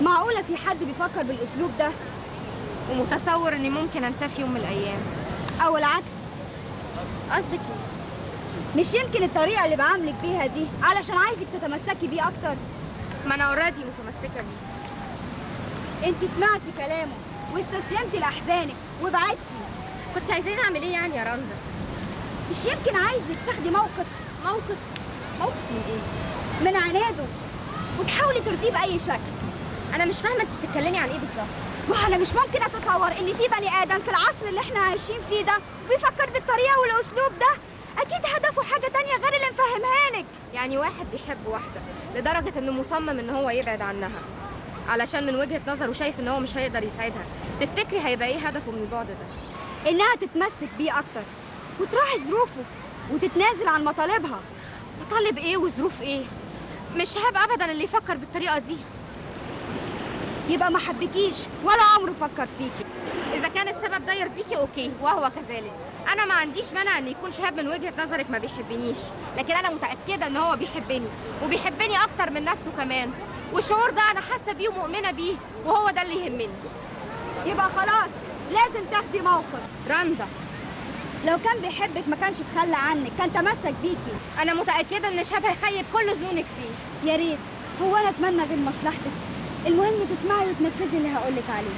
معقولة في حد بيفكر بالأسلوب ده ومتصور اني ممكن انساه في يوم من الايام أو العكس قصدك ايه مش يمكن الطريقة اللي بعاملك بيها دي علشان عايزك تتمسكي بيه أكتر ما انا اوريدي متمسكه بيه انت سمعتي كلامه واستسلمتي لأحزانك وبعدتي كنت عايزين اعمل ايه يعني يا رندا مش يمكن عايزك تاخدي موقف موقف موقف من ايه من عناده وتحاولي ترضيه بأي شكل انا مش فاهمه انت بتتكلمي عن ايه بالظبط وانا مش ممكن اتصور ان في بني ادم في العصر اللي احنا عايشين فيه ده بيفكر بالطريقه والاسلوب ده اكيد هدفه حاجه تانية غير اللي مفهمها لك يعني واحد بيحب واحده لدرجه انه مصمم ان هو يبعد عنها علشان من وجهه نظره شايف ان هو مش هيقدر يساعدها تفتكري هيبقى ايه هدفه من البعد ده انها تتمسك بيه اكتر وتراعي ظروفه وتتنازل عن مطالبها مطالب ايه وظروف ايه مش هاب ابدا اللي يفكر بالطريقه دي يبقى ما حبكيش ولا عمره فكر فيكي اذا كان السبب ده يرضيكي اوكي وهو كذلك انا ما عنديش مانع ان يكون شهاب من وجهه نظرك ما بيحبنيش لكن انا متاكده ان هو بيحبني وبيحبني اكتر من نفسه كمان والشعور ده انا حاسه بيه ومؤمنه بيه وهو ده اللي يهمني يبقى خلاص لازم تاخدي موقف رندا لو كان بيحبك ما كانش تخلى عنك كان تمسك بيكي انا متاكده ان شهاب هيخيب كل ظنونك فيه يا ريت هو انا اتمنى غير مصلحتك المهم تسمعي وتنفذي اللي هقولك عليه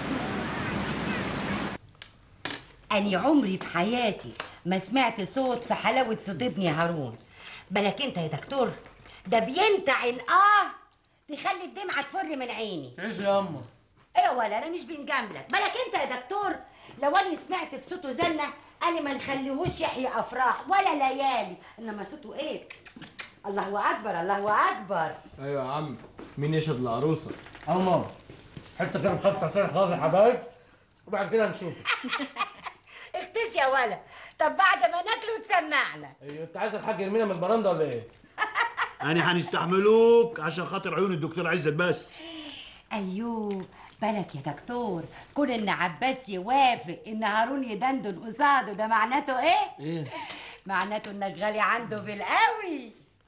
أني عمري في حياتي ما سمعت صوت في حلاوة صوت ابني هارون بالك أنت يا دكتور ده بينتعن آه تخلي الدمعة تفر من عيني ايش يا اما ايه ولا انا مش بنجاملك بالك انت يا دكتور لو انا سمعت في صوته زنه انا ما نخليهوش يحيي افراح ولا ليالي انما صوته ايه الله اكبر الله اكبر ايوه يا عم مين يشهد العروسه اما حته كام خمسه كده خلاص يا حبايب وبعد كده نشوف اختش يا ولا طب بعد ما ناكله تسمعنا ايوه انت عايز الحاج يرمينا من البرندة ولا ايه يعني هنستحملوك عشان خاطر عيون الدكتور عزت بس ايوه بالك يا دكتور كون ان عباس يوافق ان هارون يدندن قصاده ده معناته ايه ايه معناته انك غالي عنده بالقوي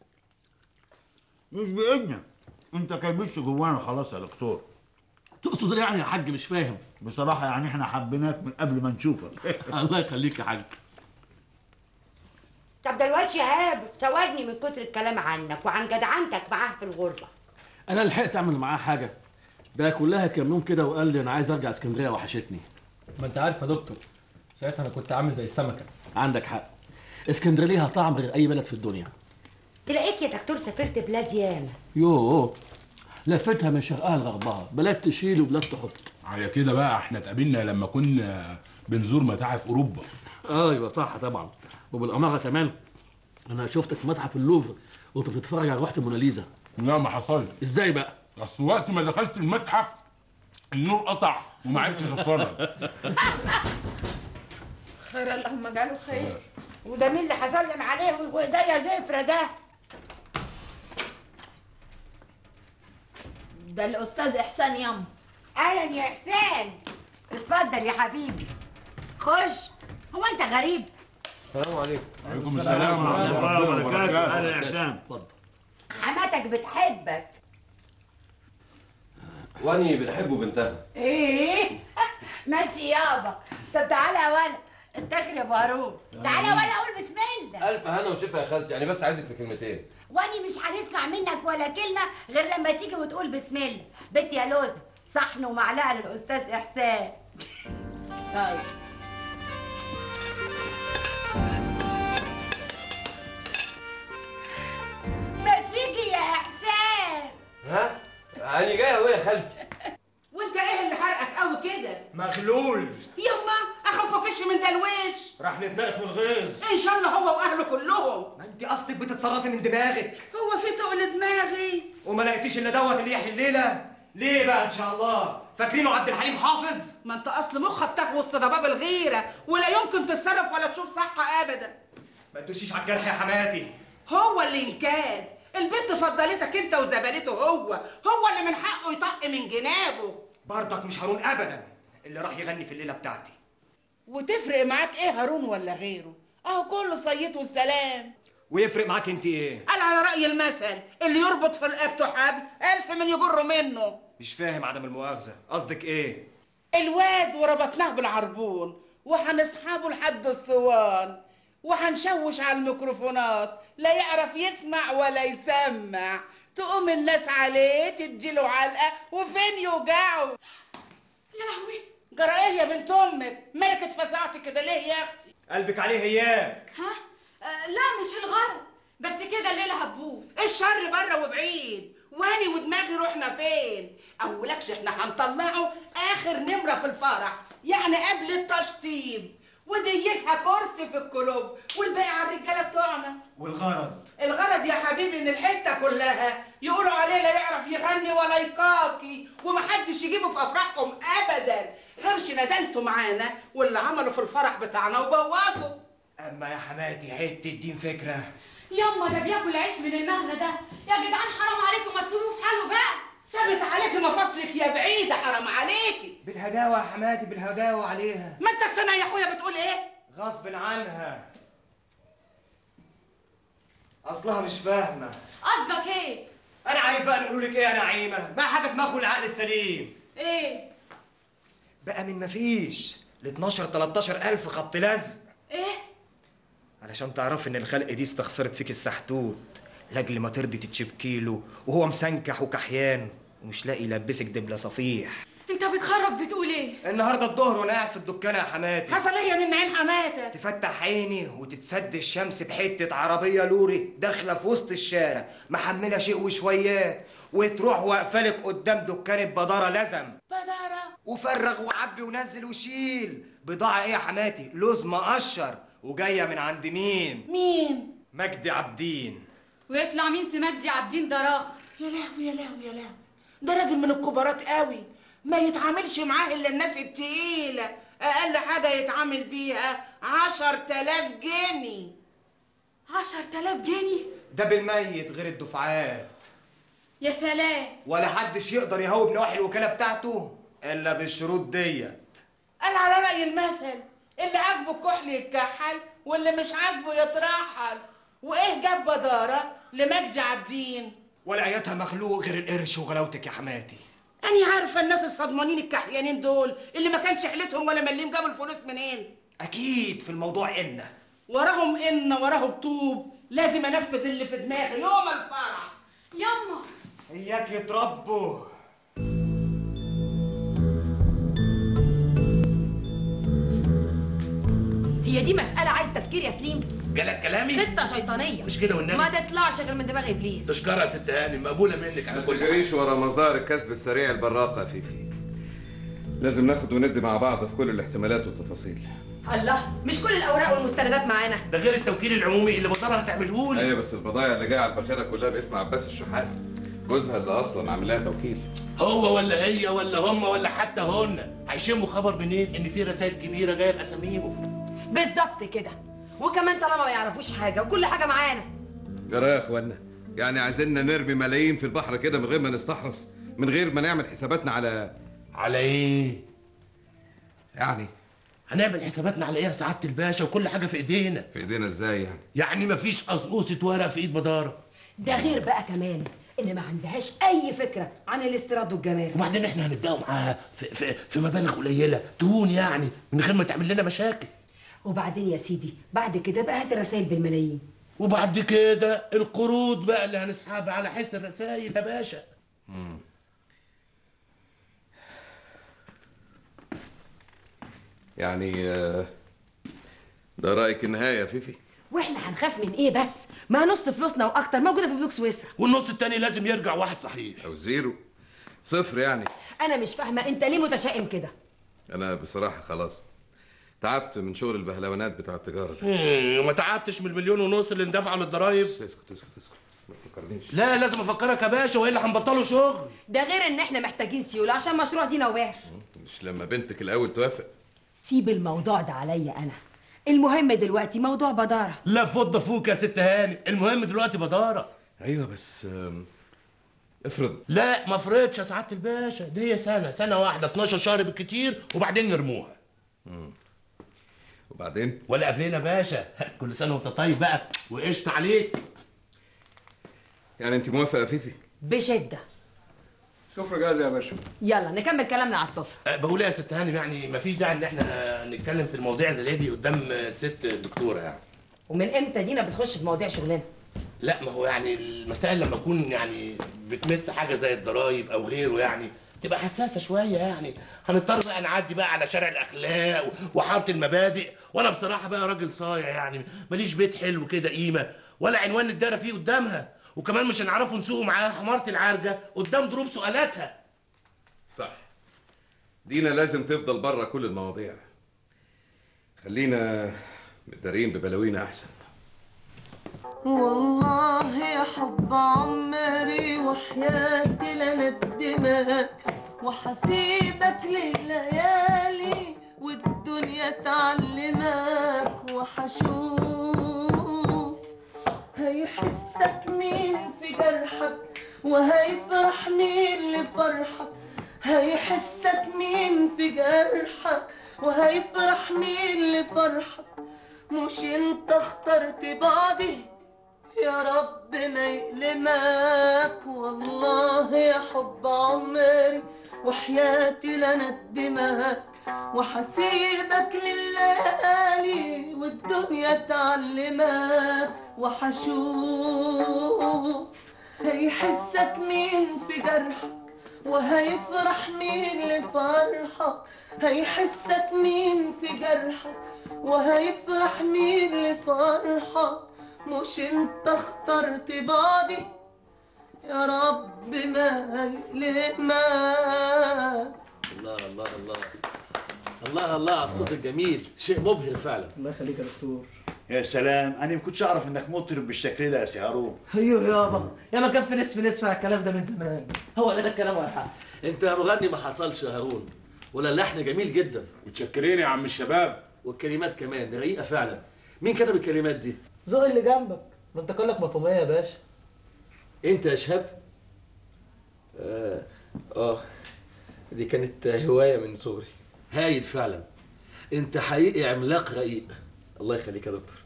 مش بإذنك انت كبشت جوانا خلاص يا دكتور تقصد ايه يعني يا حاج مش فاهم بصراحة يعني احنا حبيناك من قبل ما نشوفك الله يخليك يا حاج طب ده الواد شهاب سوادني من كتر الكلام عنك وعن جدعنتك معاه في الغربة انا لحقت اعمل معاه حاجه ده كلها كام يوم كده وقال لي انا عايز ارجع اسكندريه وحشتني ما انت عارف يا دكتور ساعتها انا كنت عامل زي السمكه عندك حق اسكندريه ليها طعم غير اي بلد في الدنيا تلاقيك يا دكتور سافرت بلاد ياما يوه لفتها من شرقها لغربها بلاد تشيل وبلاد تحط على كده بقى احنا اتقابلنا لما كنا بنزور متاحف اوروبا ايوه صح طبعا وبالاماره كمان انا شفتك في متحف اللوفر وانت بتتفرج على لوحه الموناليزا لا ما حصلش ازاي بقى اصل وقت ما دخلت المتحف النور قطع وما عرفتش اتفرج خير اللهم اجعله خير وده مين اللي هسلم عليه وايديا زفرة ده ده الاستاذ احسان ياما اهلا يا حسين اتفضل يا حبيبي خش هو انت غريب السلام عليكم عليكم السلام ورحمه الله الله وبركاته وبركاته اهلا يا حسام اتفضل حماتك بتحبك واني بنحبه بنتها ايه ماشي يابا طب تعالى يا ولا اتاخر يا ابو هارون تعالى ولا اقول بسم الله الف هنا وشفا يا خالتي يعني بس عايزك في كلمتين واني مش هنسمع منك ولا كلمه غير لما تيجي وتقول بسم الله بنت يا لوزه صحن ومعلقه للاستاذ احسان طيب ما تيجي يا احسان ها انا جاي اهو يا خالتي وانت ايه اللي حرقك قوي كده مغلول يما اخفكش من دلويش راح نتنقح من الغيظ ان شاء الله هو واهله كلهم ما انت اصلك بتتصرفي من دماغك هو في تقل دماغي وما لقيتيش الا دوت اللي يحيي الليله ليه بقى ان شاء الله فاكرينه عبد الحليم حافظ ما انت اصل مخك تاك وسط ضباب الغيره ولا يمكن تتصرف ولا تشوف صح ابدا ما تدوسيش على الجرح يا حماتي هو اللي ان كان البنت فضلتك انت وزبالته هو هو اللي من حقه يطق من جنابه برضك مش هارون ابدا اللي راح يغني في الليله بتاعتي وتفرق معاك ايه هارون ولا غيره اهو كله صيت والسلام ويفرق معاك انت ايه قال على رأي المثل اللي يربط في رقبته حبل ألف من يجر منه مش فاهم عدم المؤاخذه قصدك ايه الواد وربطناه بالعربون وهنسحبه لحد الصوان وهنشوش على الميكروفونات لا يعرف يسمع ولا يسمع تقوم الناس عليه تديله علقه وفين يوجعه يا لهوي جرى ايه يا بنت امك مالك اتفزعتي كده ليه يا اختي قلبك عليه اياك ها آه لا مش الغرض بس كده الليله هتبوظ الشر بره وبعيد واني ودماغي رحنا فين اولكش احنا هنطلعه اخر نمره في الفرح يعني قبل التشطيب وديتها كرسي في الكلوب والباقي على الرجاله بتوعنا والغرض الغرض يا حبيبي ان الحته كلها يقولوا عليه لا يعرف يغني ولا يقاكي ومحدش يجيبه في افراحكم ابدا غيرش ندلته معانا واللي عمله في الفرح بتاعنا وبوظه اما يا حماتي حته دين فكره ياما ده بياكل عيش من المهنه ده يا جدعان حرام عليكم ما تسيبوه في حاله بقى ثابت عليكي مفاصلك يا بعيده حرام عليكي بالهداوه يا حماتي بالهداوه عليها ما انت السنه يا اخويا بتقول ايه غصب عنها اصلها مش فاهمه قصدك ايه انا عارف بقى نقول لك ايه يا نعيمه ما حاجه دماغه العقل السليم ايه بقى من مفيش ل 12 13 الف خبط لزق ايه علشان تعرفي ان الخلق دي استخسرت فيك السحتوت لاجل ما ترضي تتشبكيله وهو مسنكح وكحيان ومش لاقي يلبسك دبله صفيح انت بتخرب بتقول ايه النهارده الظهر وانا قاعد في الدكان يا حماتي حصل ايه يا نن عين حماتك تفتح عيني وتتسد الشمس بحته عربيه لوري داخله في وسط الشارع محمله شيء وشويات وتروح واقفه لك قدام دكان البداره لزم بدارة وفرغ وعبي ونزل وشيل بضاعه ايه يا حماتي لوز مقشر وجايه من عند مين مين مجدي عابدين ويطلع مين في مجدي عابدين دراخ يا لهوي يا لهوي يا لهوي ده راجل من الكبارات قوي ما يتعاملش معاه الا الناس التقيله اقل حاجه يتعامل بيها عشر تلاف جنيه عشر تلاف جنيه ده بالميت غير الدفعات يا سلام ولا حدش يقدر يهوب نواحي الوكاله بتاعته الا بالشروط ديت قال على رأي المثل اللي عاجبه الكحل يتكحل واللي مش عاجبه يترحل وايه جاب بدارة لمجدي عابدين ولا اياتها مخلوق غير القرش وغلاوتك يا حماتي أنا عارفة الناس الصدمانين الكحيانين دول اللي ما كانش حيلتهم ولا مليم جابوا الفلوس منين اكيد في الموضوع ان وراهم إن وراهم طوب لازم أنفذ اللي في دماغي يوم الفرح ياما اياك يتربوا هي دي مسألة عايز تفكير يا سليم جالك كلامي خطة شيطانية مش كده والنبي ما تطلعش غير من دماغ إبليس تشكرها يا ست هاني مقبوله منك على ما كل تجريش ورا مزار الكسب السريع البراقه يا فيفي لازم ناخد وندي مع بعض في كل الاحتمالات والتفاصيل الله مش كل الأوراق والمستندات معانا ده غير التوكيل العمومي اللي بطلها هتعمله لي ايوه بس البضايع اللي جايه على الباخره كلها باسم عباس الشحات جوزها اللي اصلا عامل لها توكيل هو ولا هي ولا هم ولا حتى هن هيشموا خبر منين ان في رسائل كبيره جايه باساميهم بالظبط كده وكمان طالما ما يعرفوش حاجة وكل حاجة معانا جرى يا اخوانا يعني عايزيننا نرمي ملايين في البحر كده من غير ما نستحرص من غير ما نعمل حساباتنا على على ايه يعني هنعمل حساباتنا على ايه يا سعاده الباشا وكل حاجه في ايدينا في ايدينا ازاي يعني يعني مفيش قصقوصه ورق في ايد بداره ده غير بقى كمان إن ما عندهاش أي فكرة عن الاستيراد والجمارك وبعدين احنا هنبداوا معاها في, في, في مبالغ قليله تهون يعني من غير ما تعمل لنا مشاكل وبعدين يا سيدي بعد كده بقى هات الرسايل بالملايين وبعد كده القروض بقى اللي هنسحبها على حس الرسايل يا باشا مم. يعني آه، ده رايك النهايه يا فيفي واحنا هنخاف من ايه بس ما نص فلوسنا واكتر موجوده في بنوك سويسرا والنص التاني لازم يرجع واحد صحيح او زيرو صفر يعني انا مش فاهمه انت ليه متشائم كده انا بصراحه خلاص تعبت من شغل البهلوانات بتاع التجاره ده مم، ما تعبتش من المليون ونص اللي اندفعوا للضرايب اسكت اسكت اسكت ما تفكرنيش لا لازم افكرك يا باشا والا هنبطلوا شغل ده غير ان احنا محتاجين سيوله عشان مشروع دينا وباهر مش لما بنتك الاول توافق سيب الموضوع ده عليا انا المهم دلوقتي موضوع بداره لا فض فوق يا ست هاني المهم دلوقتي بداره ايوه بس آم، افرض لا ما فرضش يا سعاده الباشا دي هي سنه سنه واحده 12 شهر بالكتير وبعدين نرموها مم. وبعدين ولا قبلنا باشا كل سنه وانت طيب بقى وقشط عليك يعني انت موافقه يا فيفي بشده سفرة جاهزة يا باشا يلا نكمل كلامنا على السفرة أه، بقول إيه يا ست هانم يعني مفيش داعي ان احنا نتكلم في المواضيع زي دي قدام الست الدكتوره يعني ومن امتى دينا بتخش في مواضيع شغلنا لا ما هو يعني المسائل لما تكون يعني بتمس حاجه زي الضرايب او غيره يعني تبقى حساسه شويه يعني هنضطر بقى نعدي بقى على شارع الاخلاق وحاره المبادئ وانا بصراحه بقى راجل صايع يعني ماليش بيت حلو كده قيمه ولا عنوان نتدارى فيه قدامها وكمان مش هنعرفوا نسوقوا معاها حماره العرجه قدام ضروب سؤالاتها صح دينا لازم تفضل بره كل المواضيع خلينا متدارين ببلاوينا احسن والله يا حب عمري وحياتي لندمك وحسيبك لليالي والدنيا تعلمك وحشوف هيحسك مين في جرحك وهيفرح مين لفرحك هيحسك مين في جرحك وهيفرح مين لفرحك مش انت اخترت بعضي يا رب ما يألمك والله يا حب عمري وحياتي لندمك وحسيبك لليالي والدنيا تعلمك وحشوف هيحسك مين في جرحك وهيفرح مين لفرحك هيحسك مين في جرحك وهيفرح مين لفرحك مش انت اخترت بعضي يا رب ما يلمك الله الله الله الله الله على الصوت الجميل شيء مبهر فعلا الله يخليك يا دكتور يا سلام انا ما كنتش اعرف انك مطرب بالشكل ده يا سي هارون ايوه يابا يا ما كان في ناس بنسمع الكلام ده من زمان هو ده الكلام ولا حاجه انت مغني ما حصلش يا هارون ولا اللحن جميل جدا متشكرين يا عم الشباب والكلمات كمان رقيقه فعلا مين كتب الكلمات دي ذوق اللي جنبك ما انت كلك مفهوميه يا باشا انت يا شهاب آه, اه دي كانت هوايه من صغري هايل فعلا انت حقيقي عملاق رقيق الله يخليك يا دكتور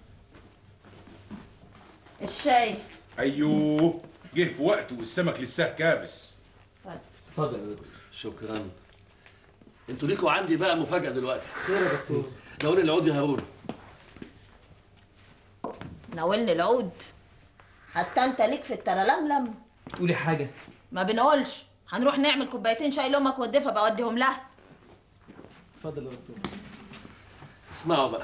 الشاي ايوه جه في وقته والسمك لسه كابس اتفضل يا دكتور شكرا انتوا ليكوا عندي بقى مفاجاه دلوقتي خير يا دكتور ناولني العود يا هارون ناولني العود حتى انت ليك في الترلملم تقولي حاجه ما بنقولش هنروح نعمل كوبايتين شاي لامك ودفها بوديهم لها اتفضل يا دكتور اسمعوا بقى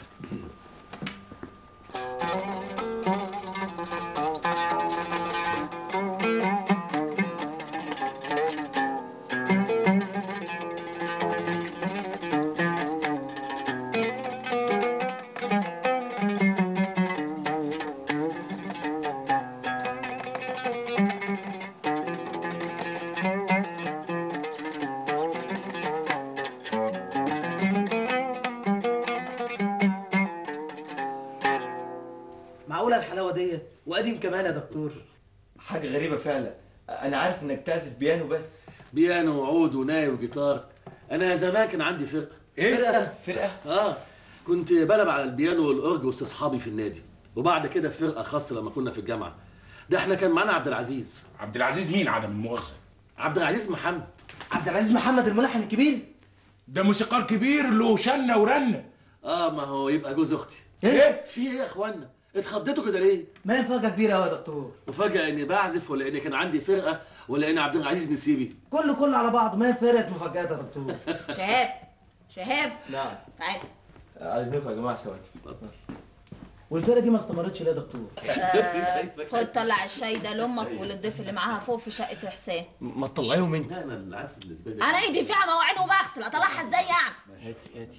معقوله الحلاوه ديت وقديم كمان يا دكتور حاجه غريبه فعلا انا عارف انك تعزف بيانو بس بيانو وعود وناي وجيتار انا زمان كان عندي فرقه ايه فرقه فرقه اه كنت بلعب على البيانو والاورج وسط اصحابي في النادي وبعد كده فرقه خاصه لما كنا في الجامعه ده احنا كان معانا عبد العزيز عبد العزيز مين عدم المؤاخذه عبد العزيز محمد عبد العزيز محمد الملحن الكبير ده موسيقار كبير له شنه ورنه اه ما هو يبقى جوز اختي ايه في ايه يا اخوانا اتخضيتوا كده ليه ما هي مفاجاه كبيره قوي يا دكتور وفجاه اني بعزف ولا اني كان عندي فرقه ولا ان عبد العزيز نسيبي كله كله على بعض ما هي فرقه مفاجآت يا دكتور شهاب شهاب نعم تعال عايزينكم يا جماعه ثواني والفرقه دي ما استمرتش ليه يا دكتور آه، خد طلع الشاي ده لامك وللضيف اللي معاها فوق في شقه حسين ما تطلعيهم انت لا انا العزف بالنسبه لي انا ايدي فيها مواعين وبغسل اطلعها ازاي يعني هاتي هاتي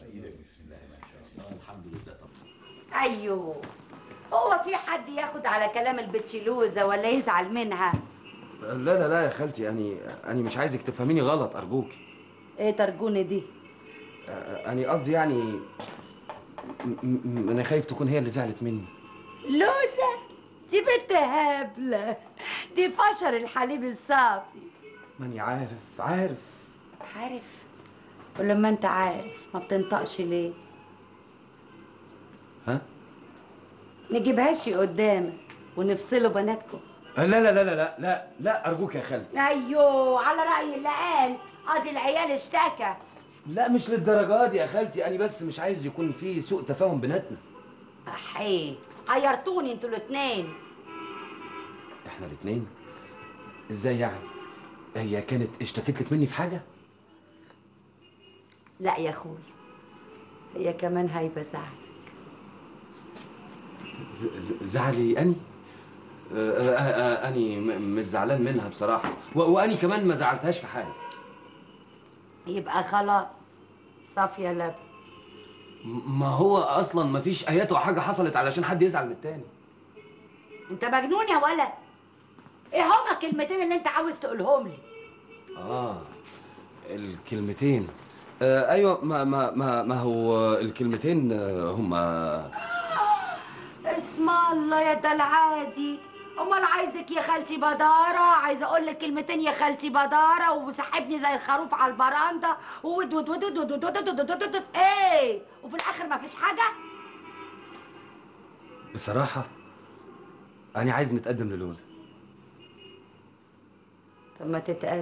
الحمد لله طبعا ايوه هو في حد ياخد على كلام البتشيلوزه ولا يزعل منها لا لا لا يا خالتي يعني انا مش عايزك تفهميني غلط ارجوك ايه ترجوني دي انا قصدي يعني م- م- انا خايف تكون هي اللي زعلت مني لوزة دي بنت هبلة دي فشر الحليب الصافي ماني عارف عارف عارف ولما انت عارف ما بتنطقش ليه ها نجيبهاش قدامك ونفصلوا بناتكم لا لا لا لا لا لا لا ارجوك يا خالتي ايوه على راي اللي قال ادي العيال اشتكى لا مش للدرجه دي يا خالتي انا بس مش عايز يكون في سوء تفاهم بيناتنا احيه عيرتوني انتوا الاتنين احنا الاثنين ازاي يعني هي كانت اشتكت لك مني في حاجه لا يا اخوي هي كمان هايبه زعل ز- ز- زعلي اني آه، آه، آه، اني م- مش زعلان منها بصراحه و- واني كمان ما زعلتهاش في حاجه يبقى خلاص صافيه لبن م- ما هو اصلا ما فيش ايات او حاجه حصلت علشان حد يزعل من التاني انت مجنون يا ولد ايه هما الكلمتين اللي انت عاوز تقولهم لي اه الكلمتين آه ايوه ما ما ما, ما هو الكلمتين آه، هما اسم الله يا ده العادي امال عايزك يا خالتي بداره عايزه اقول لك كلمتين يا خالتي بداره وسحبني زي الخروف على البراندا ود ود ود ود ود ود ود ود ود ود ايه وفي الاخر ما فيش حاجه بصراحه انا عايز نتقدم للوزه طب ما تتقدم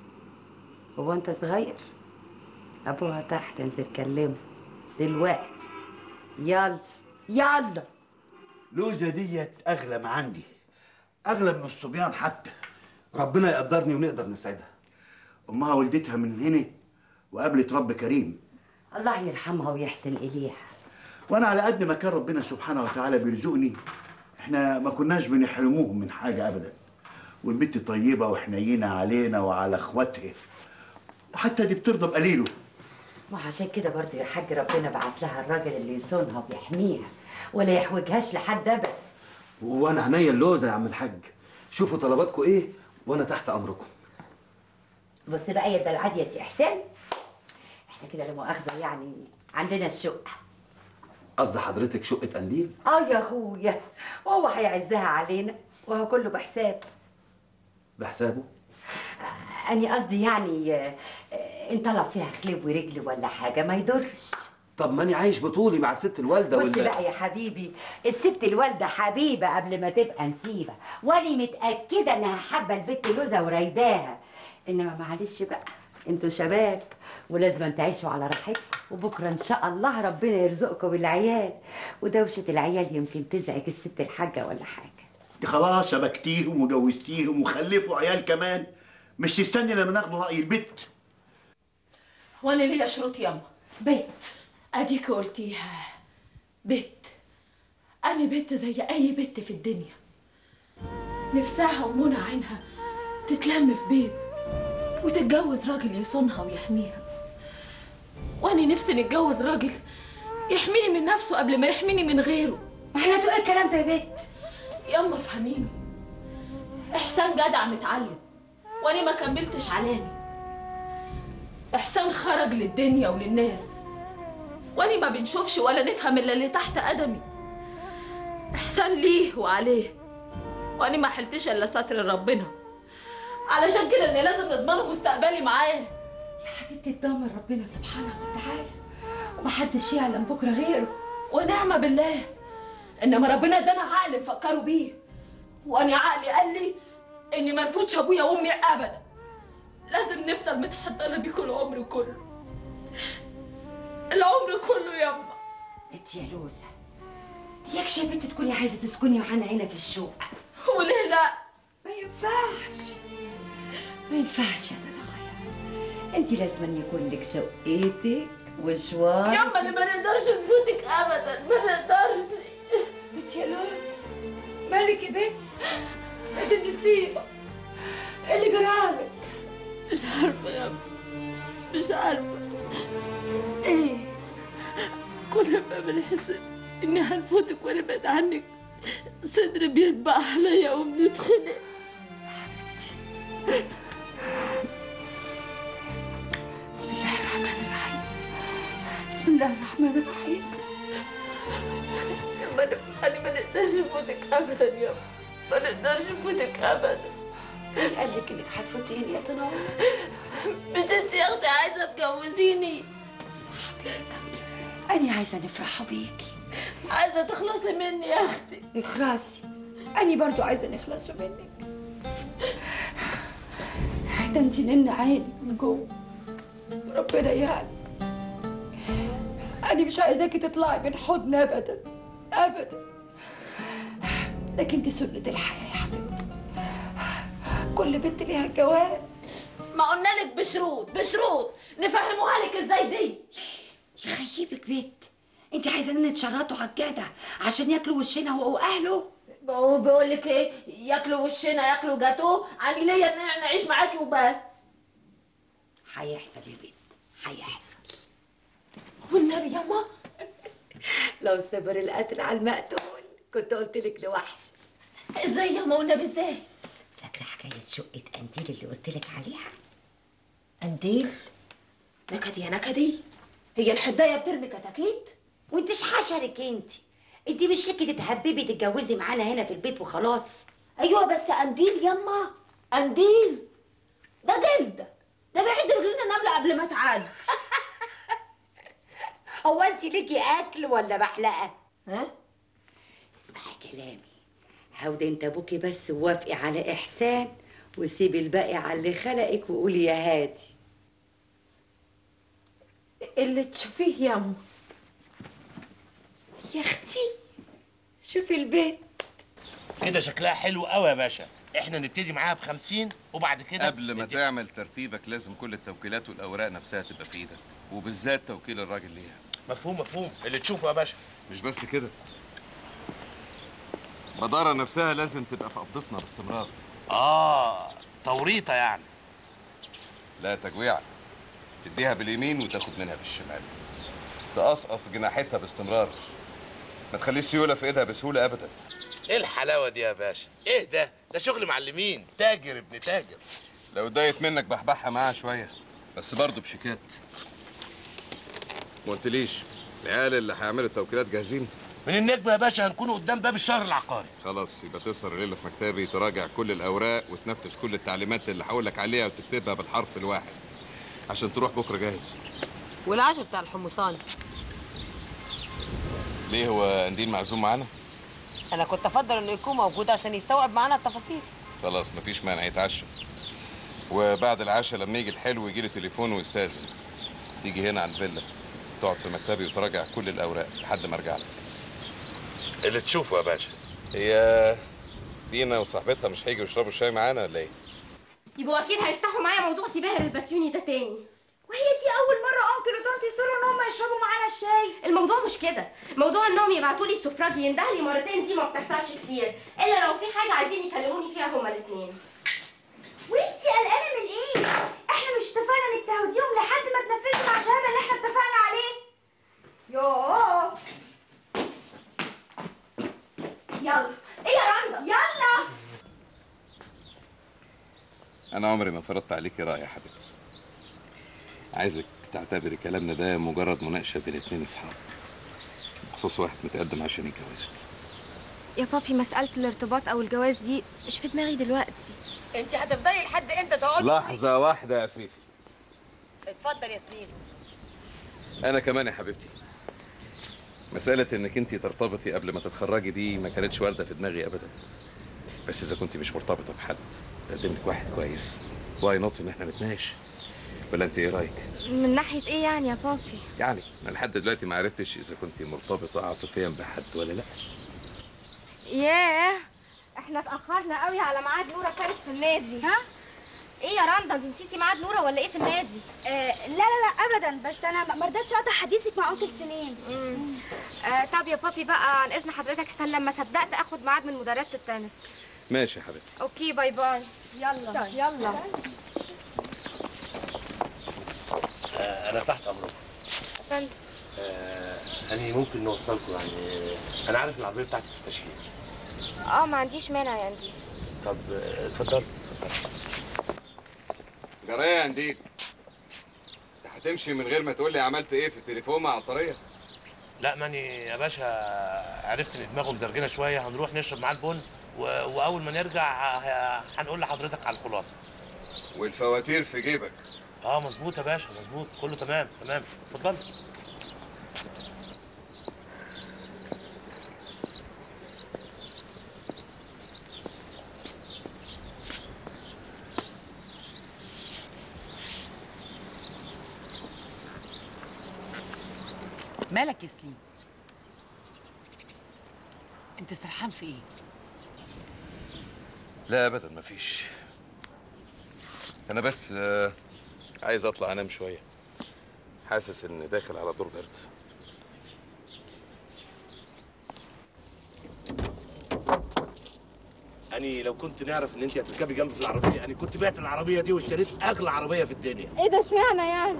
هو انت صغير ابوها تحت انزل كلمه دلوقتي يلا يلا لوزة ديت أغلى ما عندي أغلى من الصبيان حتى ربنا يقدرني ونقدر نسعدها أمها ولدتها من هنا وقابلت رب كريم الله يرحمها ويحسن اليها وأنا على قد ما كان ربنا سبحانه وتعالى بيرزقني إحنا ما كناش بنحرموهم من حاجة أبدا والبنت طيبة وحنينة علينا وعلى إخواتها وحتى دي بترضى بقليله وعشان كده برضه يا حاج ربنا بعت لها الراجل اللي يصونها ويحميها ولا يحوجهاش لحد ابدا وانا عينيا اللوزه يا عم الحاج شوفوا طلباتكم ايه وانا تحت امركم بص بقى يا الدلعاد يا سي احسان احنا كده لا مؤاخذه يعني عندنا الشقه قصد حضرتك شقه قنديل اه يا اخويا وهو هيعزها علينا وهو كله بحساب بحسابه اني قصدي يعني آه، آه، ان طلب فيها خليب ورجل ولا حاجه ما يضرش طب ماني عايش بطولي مع الست الوالده بص ولا بقى يا حبيبي الست الوالده حبيبه قبل ما تبقى نسيبه وانا متاكده انها حابه البت لوزه ورايداها انما معلش بقى انتوا شباب ولازم تعيشوا على راحتكم وبكره ان شاء الله ربنا يرزقكم بالعيال ودوشه العيال يمكن تزعج الست الحاجه ولا حاجه انت خلاص شبكتيهم وجوزتيهم وخلفوا عيال كمان مش تستني لما ناخدوا رأي البت وانا ليا شروط ياما بيت اديك قلتيها بيت انا بنت زي اي بنت في الدنيا نفسها ومنى عينها تتلم في بيت وتتجوز راجل يصونها ويحميها وانا نفسي نتجوز راجل يحميني من نفسه قبل ما يحميني من غيره ما احنا تقول الكلام ده يا بنت ياما افهميني احسان جدع متعلم وانا ما كملتش علاني احسان خرج للدنيا وللناس وانا ما بنشوفش ولا نفهم الا اللي تحت قدمي احسان ليه وعليه وانا ما حلتش الا ستر ربنا علشان كده اني لازم نضمنه مستقبلي معاه يا حبيبتي تضمن ربنا سبحانه وتعالى ومحدش يعلم بكره غيره ونعمة بالله انما ربنا ادانا عقل نفكروا بيه وانا عقلي قال لي اني ما نفوتش ابويا وامي ابدا لازم نفضل متحضنه بيكوا العمر كله العمر كله ياما انت يا لوزه ياكش يا بنت تكوني عايزه تسكني معانا هنا في الشقه وليه لا ما ينفعش ما ينفعش يا دنايا انت لازم أن يكون لك شقتك وشوار ياما اللي ما نقدرش نفوتك ابدا ما نقدرش بنت يا لوزه مالك يا بنت انت النسيبه إيه اللي جرالك مش عارفه يا ابني مش عارفه ايه كل ما بنحس اني هنفوتك وانا بعيد عنك صدري بيتبع عليا وبنتخنق بسم الله الرحمن الرحيم بسم الله الرحمن الرحيم ما ن- انا ما نقدرش نفوتك ابدا يا ما نقدرش نفوتك ابدا مين قال لك انك هتفوتيني يا دنايا مش انت يا اختي عايزه تجوزيني انا عايزه نفرحوا بيكي عايزه تخلصي مني يا اختي اخلصي أنا برضو عايزة نخلصوا منك ده انت نن عيني من جوه ربنا يعني انا مش عايزاكي تطلعي من حضن ابدا ابدا لكن دي سنة الحياة يا حبيبتي كل بنت ليها جواز ما قلنا لك بشروط بشروط نفهموها لك ازاي دي يخيبك بيت انت عايزانا نتشرطوا على الجدع عشان ياكلوا وشنا هو واهله هو بيقول لك ايه ياكلوا وشنا ياكلوا جاتوه عن ليا ان احنا نعيش معاكي وبس هيحصل يا بنت هيحصل والنبي ياما لو صبر القتل على المقتول كنت قلت لك لوحدي ازاي ياما والنبي ازاي فاكره حكايه شقه قنديل اللي قلت لك عليها قنديل نكدي يا نكدي هي الحدايه بترمي كتاكيت وانتش حشرك انت انت مش شكي تتهببي تتجوزي معانا هنا في البيت وخلاص ايوه بس قنديل ياما قنديل ده جلده ده بعيد رجلنا نمله قبل ما تعاد هو انت ليكي اكل ولا بحلقه ها اسمعي كلامي هودي انت ابوكي بس وافقي على احسان وسيبي الباقي على اللي خلقك وقولي يا هادي اللي تشوفيه ياما يا اختي شوفي البيت كده شكلها حلو قوي يا باشا احنا نبتدي معاها بخمسين وبعد كده قبل ما تعمل ترتيبك لازم كل التوكيلات والاوراق نفسها تبقى في ايدك وبالذات توكيل الراجل ليها مفهوم مفهوم اللي تشوفه يا باشا مش بس كده الإدارة نفسها لازم تبقى في قبضتنا باستمرار اه توريطه يعني لا تجويع تديها باليمين وتاخد منها بالشمال تقصقص جناحتها باستمرار ما تخليش سيولة في ايدها بسهولة ابدا ايه الحلاوه دي يا باشا ايه ده ده شغل معلمين تاجر ابن تاجر لو اتضايقت منك بحبحها معاها شوية بس برضه بشيكات ما قلتليش العيال اللي هيعملوا التوكيلات جاهزين من النجمه يا باشا هنكونوا قدام باب الشهر العقاري خلاص يبقى تسهر الليلة في مكتبي تراجع كل الأوراق وتنفذ كل التعليمات اللي هقول لك عليها وتكتبها بالحرف الواحد عشان تروح بكرة جاهز والعشاء بتاع الحمصان ليه هو قنديل معزوم معانا؟ انا كنت افضل انه يكون موجود عشان يستوعب معانا التفاصيل خلاص مفيش مانع يتعشى وبعد العشاء لما يجي الحلو يجي لي تليفون ويستاذن تيجي هنا على الفيلا تقعد في مكتبي وتراجع كل الأوراق لحد ما ارجع لك اللي تشوفه يا باشا هي دينا وصاحبتها مش هيجوا يشربوا الشاي معانا ولا ايه؟ يبقوا اكيد هيفتحوا معايا موضوع سباهر البسيوني ده تاني وهي دي اول مره انكل وطنط يصروا ان هم يشربوا معانا الشاي الموضوع مش كده الموضوع انهم يبعتوا لي سفراج يندهلي مرتين دي ما بتحصلش كتير الا لو في حاجه عايزين يكلموني فيها هما الاثنين وانتي قلقانه من ايه احنا مش اتفقنا انك تهوديهم لحد ما تنفذوا مع شهاده اللي احنا اتفقنا عليه يوه يلا ايه يا رندا يلا أنا عمري ما فرضت عليكي رأي يا حبيبتي عايزك تعتبري كلامنا ده مجرد مناقشة بين اتنين أصحاب بخصوص واحد متقدم عشان يتجوزك يا بابي مساله الارتباط او الجواز دي مش في دماغي دلوقتي انت هتفضلي لحد امتى تقعدي لحظة واحدة يا فيفي اتفضل يا سليم أنا كمان يا حبيبتي مسألة إنك أنت ترتبطي قبل ما تتخرجي دي ما كانتش واردة في دماغي أبدا بس إذا كنت مش مرتبطة بحد تقدم لك واحد كويس واي نوت إن إحنا نتناقش ولا أنت إيه رأيك؟ من ناحيه ايه يعني يا بابي يعني أنا لحد دلوقتي ما عرفتش إذا كنت مرتبطة عاطفيا بحد ولا لأ ياه احنا اتاخرنا قوي على ميعاد نوره كانت في النادي ها ايه يا رندا انت نسيتي ميعاد نوره ولا ايه في النادي آه لا لا لا ابدا بس انا ما رضيتش اقطع حديثك مع انكل سليم آه طب يا بابي بقى عن اذن حضرتك عشان لما صدقت اخد ميعاد من مدربة التنس ماشي يا حبيبتي اوكي باي باي يلا يلا آه انا تحت امركم فندم آه يعني ممكن نوصلكم يعني انا عارف العربيه بتاعتك في التشكيل اه ما عنديش مانع يا اندي طب آه، اتفضل جرايه يا قنديل انت هتمشي من غير ما تقول لي عملت ايه في التليفون مع الطريه لا ماني يا باشا عرفت ان دماغه مزرجنه شويه هنروح نشرب معاه البن و... واول ما نرجع ه- هنقول لحضرتك على الخلاصه والفواتير في جيبك اه مظبوط يا باشا مظبوط كله تمام تمام اتفضل مالك يا سليم انت سرحان في ايه لا ابدا مفيش انا بس آه، عايز اطلع انام شويه حاسس ان داخل على دور برد يعني لو كنت نعرف ان انت هتركبي جنبي في العربيه يعني كنت بعت العربيه دي واشتريت اغلى عربيه في الدنيا ايه ده اشمعنى يعني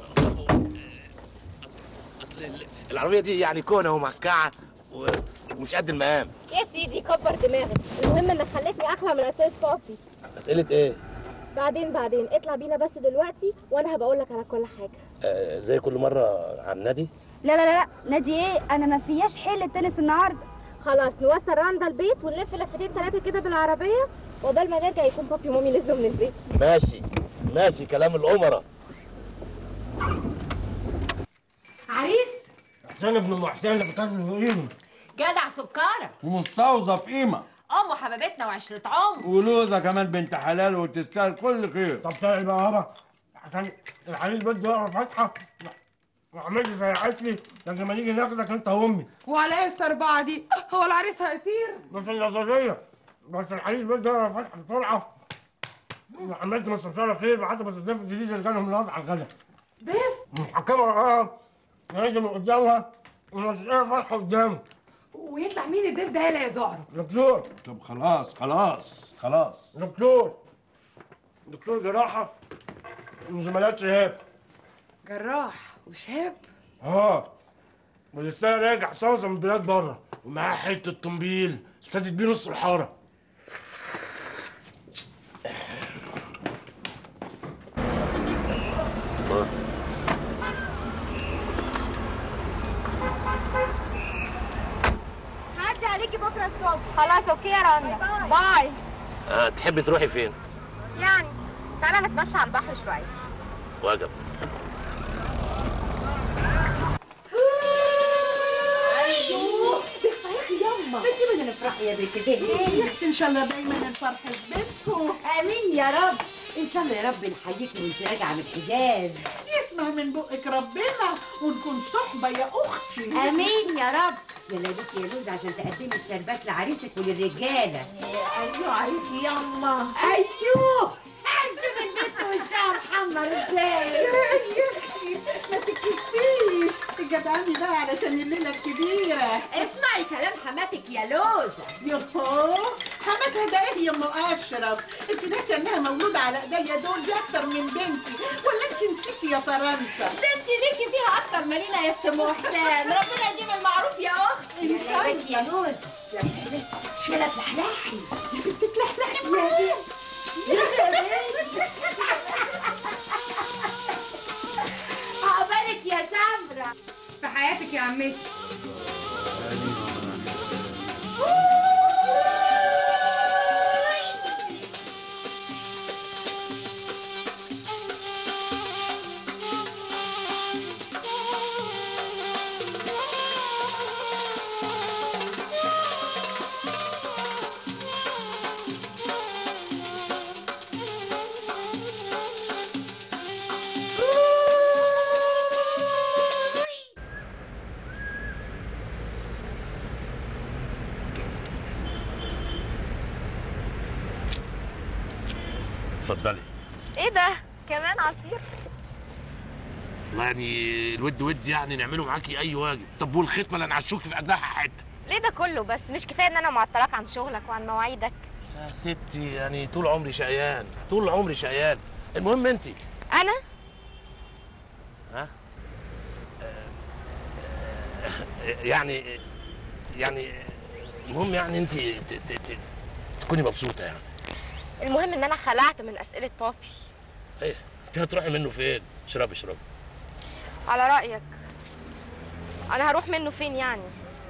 اصل ال- العربيه دي يعني كونه ومفكعه و- ومش قد المقام يا سيدي كبر دماغك المهم انك خليتني احلى من اسئله بابي اسئله ايه بعدين بعدين اطلع بينا بس دلوقتي وانا هبقى اقول لك على كل حاجه آه زي كل مره على النادي لا لا لا لا نادي ايه انا ما فياش حيل تنس النهارده خلاص نوصل رندا البيت ونلف لفتين ثلاثه كده بالعربيه وقبل ما نرجع يكون بابي ومامي نزلوا من البيت ماشي ماشي كلام الامراء عريس حسين ابن ام حسين اللي بتاكل قيمه جدع سكارة ومستوظف قيمه أم حبيبتنا وعشرة عمر ولوزه كمان بنت حلال وتستاهل كل خير طب تعالي بقى يابا عشان العريس بده يقرا فاتحه واعمل لي زي عشري لما نيجي ناخدك انت وامي وعلى ايه السربعه دي هو العريس هيطير بس النظريه بس العريس بده يقرا فاتحه بسرعه وعملت مستشاره خير بعد ما الضيف الجديد اللي كانوا النهارده على الغدا ضيف محكمه وراها لازم قدامها ومسألة فاتحه قدامه ويطلع مين الضيف ده يا زهره دكتور طب خلاص خلاص خلاص دكتور دكتور جراحة من زملات شهاب جراح وشاب اه ولسه راجع طازة من بلاد بره ومعاه حتة طنبيل سدد بيه نص الحارة هعدي عليكي بكره الصبح خلاص اوكي يا رندا باي آه تحبي تروحي فين يعني تعالى نتمشى على البحر شويه وجب ايوه تفرحي يما انت من الافراح يا بنت ده يا اختي ان شاء الله دايما الفرح في بيتكم امين يا رب ان شاء الله يا رب نحييكي وانت راجعه من الحجاز يسمع من بقك ربنا ونكون صحبه يا اختي امين يا رب يلا يا بنتي يا لوز عشان تقدمي الشربات لعريسك وللرجاله ايوه عليكي يما ايوه شوف البنت وشها محمر ازاي يا اختي ما تكسفيش تجدعني بقى علشان الليله الكبيره اسمعي كلام حماتك يا لوزه يوهو حماتها ده ايه يا ام اشرف انت ناسيه انها مولوده على ايديا دول دي اكتر من بنتي ولا انت نسيتي يا فرنسا ده انت ليكي فيها أكتر مالينا يا ست محسن ربنا يديم المعروف يا أختي يلا يا بنتي يا لوزه يلا تلحلحي يا بنت تلحلحي يا بنت عقبالك يا سمرة في حياتك يا عمتي اتفضلي ايه ده كمان عصير والله يعني الود ود يعني نعمله معاكي اي واجب طب والختمه اللي هنعشوكي في قدها حته ليه ده كله بس مش كفايه ان انا معطلاك عن شغلك وعن مواعيدك يا ستي يعني طول عمري شقيان طول عمري شقيان المهم انت انا ها يعني يعني المهم يعني انت ت- ت- ت- تكوني مبسوطه يعني المهم ان انا خلعت من اسئله بابي ايه انت هتروحي منه فين اشربي اشربي على رايك انا هروح منه فين يعني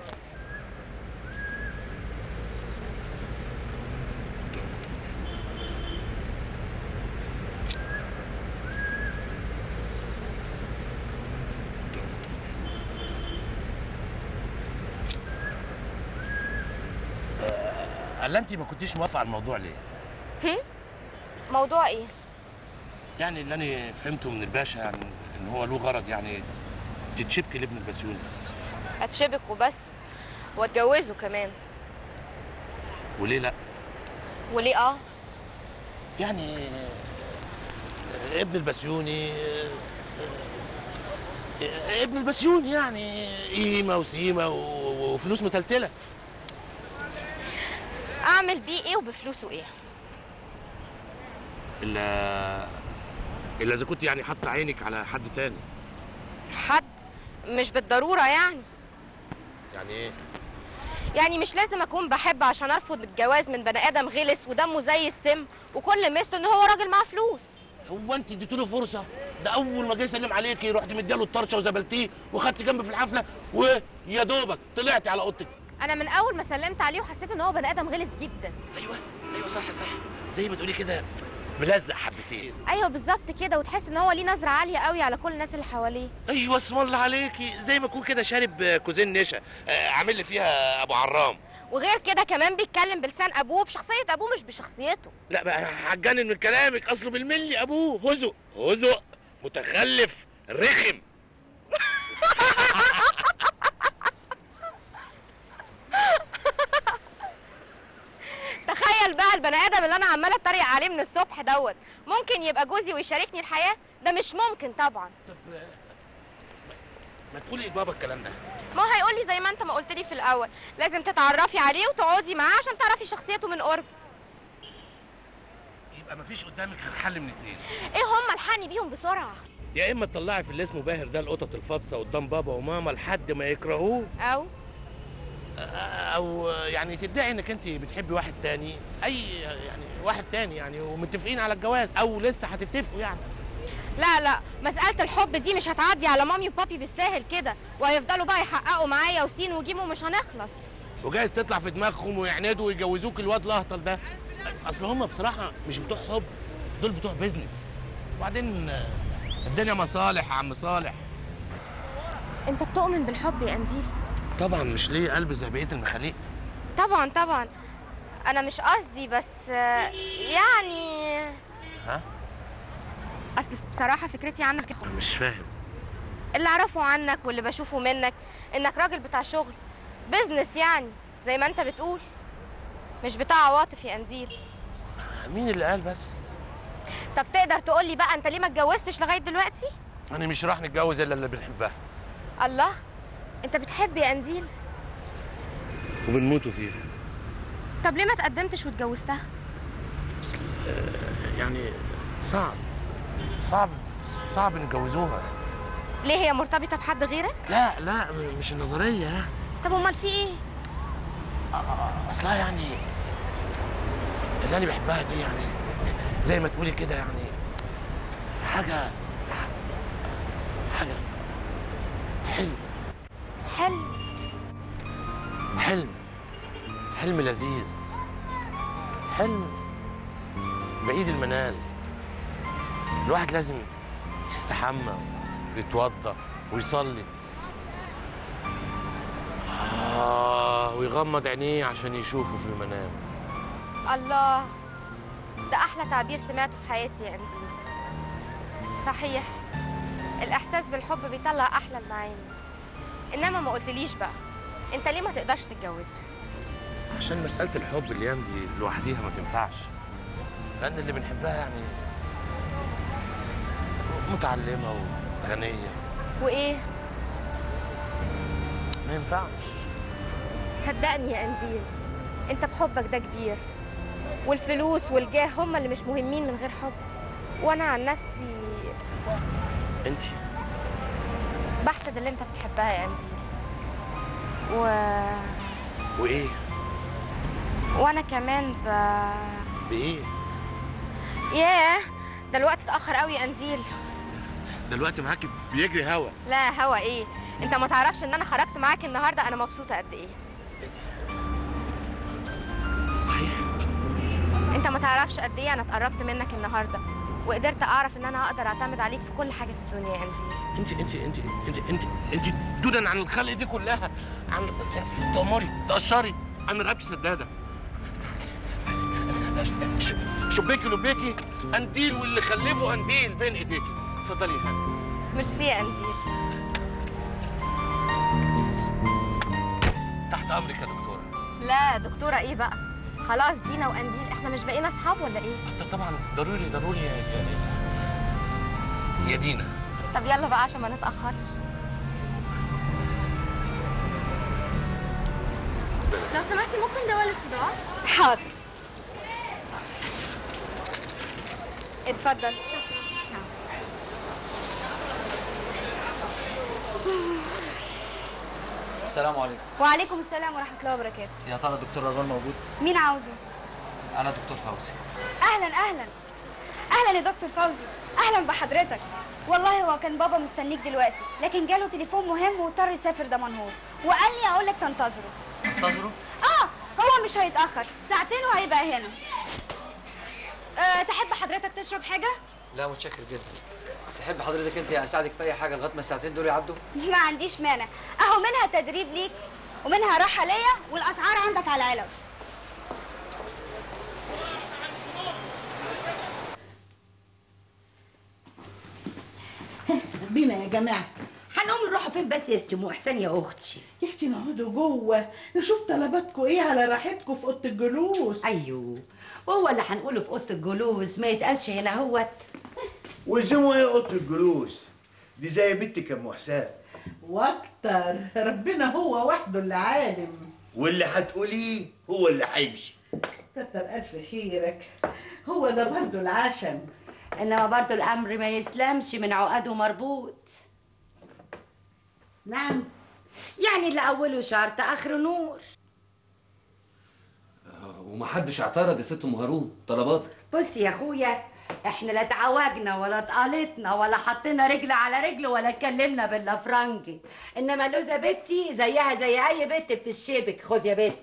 الا انت ما كنتيش موافقه على الموضوع ليه هم؟ موضوع ايه يعني اللي انا فهمته من الباشا يعني ان هو له غرض يعني تتشبكي لابن البسيوني اتشبك وبس واتجوزه كمان وليه لا وليه اه يعني آه، ابن البسيوني آه، آه، ابن البسيوني يعني قيمه وسيمه و- وفلوس متلتله اعمل بيه ايه وبفلوسه ايه الا الا اذا كنت يعني حاطه عينك على حد تاني حد مش بالضروره يعني يعني ايه يعني مش لازم اكون بحب عشان ارفض الجواز من بني ادم غلس ودمه زي السم وكل ميزته ان هو راجل معاه فلوس هو انت اديت له فرصه ده اول ما جه يسلم عليكي رحت مدياله الطرشه وزبلتيه وخدت جنب في الحفله ويا دوبك طلعتي على اوضتك انا من اول ما سلمت عليه وحسيت ان هو بني ادم غلس جدا ايوه ايوه صح صح زي ما تقولي كده ملزق حبتين ايوه بالظبط كده وتحس ان هو ليه نظره عاليه قوي على كل الناس اللي حواليه ايوه اسم الله عليكي زي ما اكون كده شارب كوزين نشا آه، عامل لي فيها ابو عرام وغير كده كمان بيتكلم بلسان ابوه بشخصيه ابوه مش بشخصيته لا بقى انا هتجنن من كلامك اصله بالملي ابوه هزق هزق متخلف رخم تخيل بقى البني ادم اللي انا عماله اتريق عليه من الصبح دوت ممكن يبقى جوزي ويشاركني الحياه ده مش ممكن طبعا ما تقولي لبابا الكلام ده ما هو هيقول لي زي ما انت ما قلت لي في الاول لازم تتعرفي عليه وتقعدي معاه عشان تعرفي شخصيته من قرب يبقى مفيش قدامك غير حل من اتنين ايه هم الحقني بيهم بسرعه يا اما تطلعي في اللي اسمه باهر ده القطط الفاطسه قدام بابا وماما لحد ما يكرهوه او او يعني تدعي انك انت بتحبي واحد تاني اي يعني واحد تاني يعني ومتفقين على الجواز او لسه هتتفقوا يعني لا لا مسألة الحب دي مش هتعدي على مامي وبابي بالساهل كده وهيفضلوا بقى يحققوا معايا وسين وجيم ومش هنخلص وجايز تطلع في دماغهم ويعندوا ويجوزوك الواد الاهطل ده اصل هم بصراحه مش بتوع حب دول بتوع بيزنس وبعدين آه، الدنيا مصالح يا عم صالح انت بتؤمن بالحب يا قنديل طبعا مش ليه قلب زي بقيه المخاليق طبعا طبعا انا مش قصدي بس آه، يعني ها اصل بصراحة فكرتي عنك أنا مش فاهم اللي اعرفه عنك واللي بشوفه منك انك راجل بتاع شغل بيزنس يعني زي ما انت بتقول مش بتاع عواطف يا قنديل مين اللي قال بس طب تقدر تقول لي بقى انت ليه ما اتجوزتش لغايه دلوقتي انا مش راح نتجوز الا اللي بنحبها الله انت بتحب يا قنديل وبنموتوا فيها طب ليه ما تقدمتش واتجوزتها آه، يعني صعب صعب صعب نتجوزوها ليه هي مرتبطه بحد غيرك لا لا مش النظريه يعني طب امال في ايه اصلها يعني اللي انا بحبها دي يعني زي ما تقولي كده يعني حاجه حاجه حلم حلم حلم حلم لذيذ حلم بعيد المنال الواحد لازم يستحمى ويتوضى ويصلي آه ويغمض عينيه عشان يشوفه في المنام الله ده احلى تعبير سمعته في حياتي يا قنديل صحيح الاحساس بالحب بيطلع احلى المعاني انما ما قلتليش بقى انت ليه ما تقدرش تتجوزها عشان مسألة الحب الأيام دي لوحديها ما تنفعش لأن اللي بنحبها يعني متعلمة وغنية وايه ما ينفعش صدقني يا قنديل انت بحبك ده كبير والفلوس والجاه هما اللي مش مهمين من غير حب وانا عن نفسي أنت بحسد اللي انت بتحبها يا قنديل و... وإيه؟ وانا كمان ب... بإيه؟ ياه ده الوقت اتاخر قوي يا قنديل دلوقتي معاكي بيجري هوا لا هوا ايه انت ما تعرفش ان انا خرجت معاك النهارده انا مبسوطه قد ايه صحيح انت ما تعرفش قد ايه انا اتقربت منك النهارده وقدرت اعرف ان انا اقدر اعتمد عليك في كل حاجه في الدنيا يا قنديل انت انت انت انت انت انت دونا عن الخلق دي كلها عن تأمري تقشري انا رقبتي سداده ش- شبيكي لبيكي قنديل واللي خلفه قنديل بين ايديكي اتفضلي يا هاني ميرسي يا قنديل تحت امرك يا دكتوره لا دكتوره ايه بقى خلاص دينا وانديل احنا مش بقينا اصحاب ولا ايه ده طبعا ضروري ضروري يا يا- يا دينا طب يلا بقى عشان ما نتاخرش لو سمحتي ممكن دواء للصداع حاضر اتفضل السلام عليكم وعليكم السلام ورحمة الله وبركاته يا ترى الدكتور رضوان موجود مين عاوزه؟ انا دكتور فوزي أهلا أهلا أهلا يا دكتور فوزي أهلا بحضرتك والله هو كان بابا مستنيك دلوقتي لكن جاله تليفون مهم واضطر يسافر دمنهور وقال لي أقول لك تنتظره انتظروا آه هو مش هيتأخر ساعتين وهيبقى هنا أه تحب حضرتك تشرب حاجة؟ لا متشكر جدا تحب حضرتك انت اساعدك في اي حاجه لغايه ما الساعتين دول يعدوا ما عنديش مانع أهو منها تدريب ليك ومنها راحة ليا والأسعار عندك على العلب بينا يا جماعه هنقوم نروحوا فين بس يا ست ام احسان يا اختي يا اختي نقعدوا جوه نشوف طلباتكم ايه على راحتكم في اوضه الجلوس ايوه وهو اللي هنقوله في اوضه الجلوس ما يتقالش هنا هوت والزموا ايه اوضه الجلوس دي زي بنتك يا ام حسام واكتر ربنا هو وحده اللي عالم واللي هتقوليه هو اللي هيمشي كتر الف خيرك هو ده برضه العشم انما برضه الامر ما يسلمش من عقده مربوط نعم يعني اللي اوله شرط اخره نور ومحدش اعترض يا ست ام هارون طلباتك بص يا اخويا احنا لا اتعوجنا ولا اتقلطنا ولا حطينا رجل على رجل ولا اتكلمنا بالافرنجي انما لوزه بنتي زيها زي اي بنت بتشبك خد يا بنت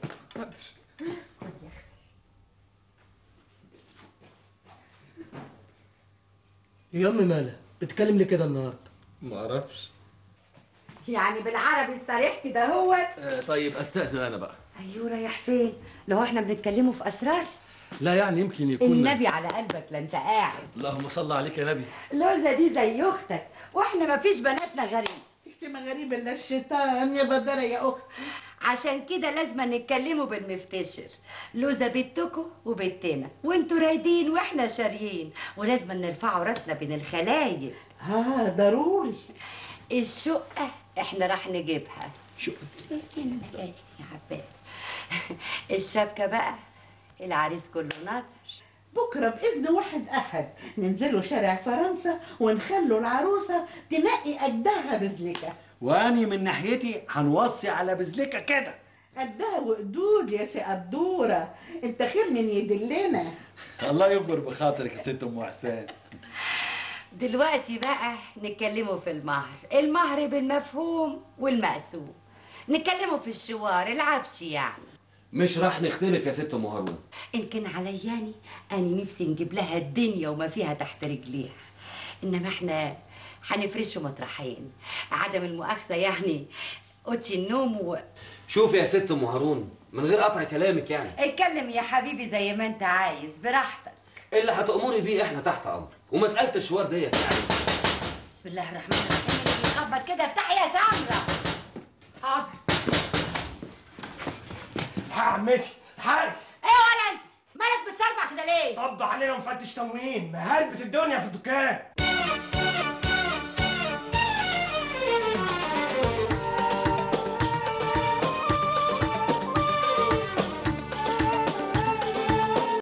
يا امي مالها بتكلم لي كده النهارده ما اعرفش يعني بالعربي الصريح كده هو آه طيب استاذن انا بقى ايوه رايح فين لو احنا بنتكلموا في اسرار لا يعني يمكن يكون النبي على قلبك لا انت قاعد اللهم صل عليك يا نبي لوزه دي زي اختك واحنا ما فيش بناتنا غريب اختي ما غريب الا الشيطان يا بدره يا اختي عشان كده لازم نتكلموا بالمفتشر لوزة بنتكم وبنتنا وانتوا رايدين واحنا شاريين ولازم نرفعوا راسنا بين الخلايق اه ضروري الشقة احنا راح نجيبها شقة استنى بس يا عباس الشبكة بقى العريس كله نظر بكره باذن واحد احد ننزلوا شارع فرنسا ونخلوا العروسه تنقي قدها بزلكه واني من ناحيتي هنوصي على بزلكه كده قدها وقدود يا سي قدوره انت خير من يدلنا الله يكبر بخاطرك يا ست ام حسام دلوقتي بقى نتكلموا في المهر المهر بالمفهوم والمقسوم نتكلموا في الشوار العفش يعني مش راح نختلف يا ست ام هارون ان كان علياني انا نفسي نجيب لها الدنيا وما فيها تحت رجليها انما احنا هنفرشه مطرحين عدم المؤاخذه يعني اوضه النوم و... شوف يا ست ام هارون من غير قطع كلامك يعني اتكلم يا حبيبي زي ما انت عايز براحتك اللي هتأمري بيه احنا تحت امرك ومساله الشوار ديت يعني بسم الله الرحمن الرحيم اللي بيخبط كده افتحي يا سمرة حاضر يا عمتي حاج ايه ولا انت مالك بتصربع كده ليه طب علينا مفتش تموين ما هربت الدنيا في الدكان